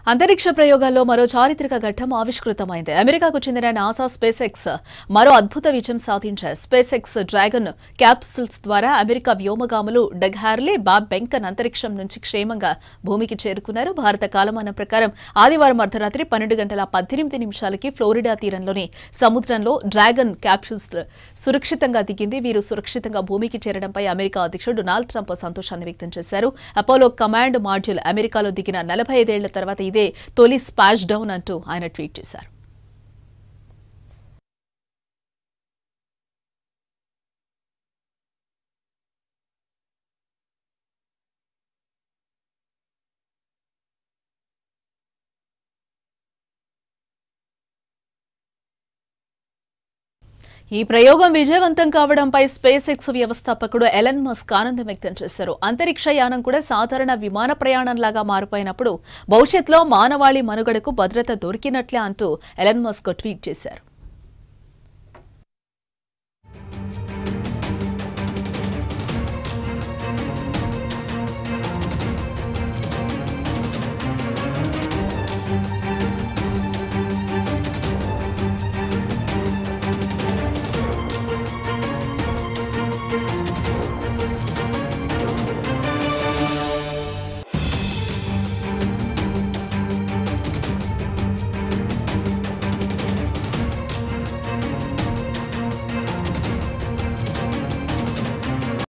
అంతరిక్ష ప్రయోగాల్లో మరో చారిత్రక ఘట్టం ఆవిష్కృతమైంది అమెరికాకు చెందిన నాసా స్పేస్ ఎక్స్ మరో అద్భుత విజయం సాధించాయి స్పేస్ ఎక్స్ డ్రాగన్ క్యాప్సూల్స్ ద్వారా అమెరికా వ్యోమగాములు డగ్ హ్యార్లీ బాబ్ బెంకన్ అంతరిక్షం నుంచి క్షేమంగా భూమికి చేరుకున్నారు భారత కాలమానం ప్రకారం ఆదివారం అర్ధరాత్రి పన్నెండు గంటల పద్దెనిమిది నిమిషాలకి ఫ్లోరిడా తీరంలోని సముద్రంలో డ్రాగన్ క్యాప్సూల్స్ సురక్షితంగా దిగింది వీరు సురక్షితంగా భూమికి చేరడంపై అమెరికా అధ్యక్షుడు డొనాల్డ్ ట్రంప్ సంతోషాన్ని వ్యక్తం చేశారు అపోలో కమాండ్ మాడ్యూల్ అమెరికాలో దిగిన నలభై ఐదేళ్ల తర్వాత ఇదే తొలి స్పాష్ డౌన్ అంటూ ఆయన ట్వీట్ చేశారు ఈ ప్రయోగం విజయవంతం కావడంపై స్పేస్ ఎక్స్ వ్యవస్థాపకుడు ఎలన్ మస్క్ ఆనందం వ్యక్తం చేశారు అంతరిక్ష యానం కూడా సాధారణ విమాన ప్రయాణంలాగా మారిపోయినప్పుడు భవిష్యత్తులో మానవాళి మనుగడకు భద్రత దొరికినట్లే అంటూ ఎలన్ మస్క్ ట్వీట్ చేశారు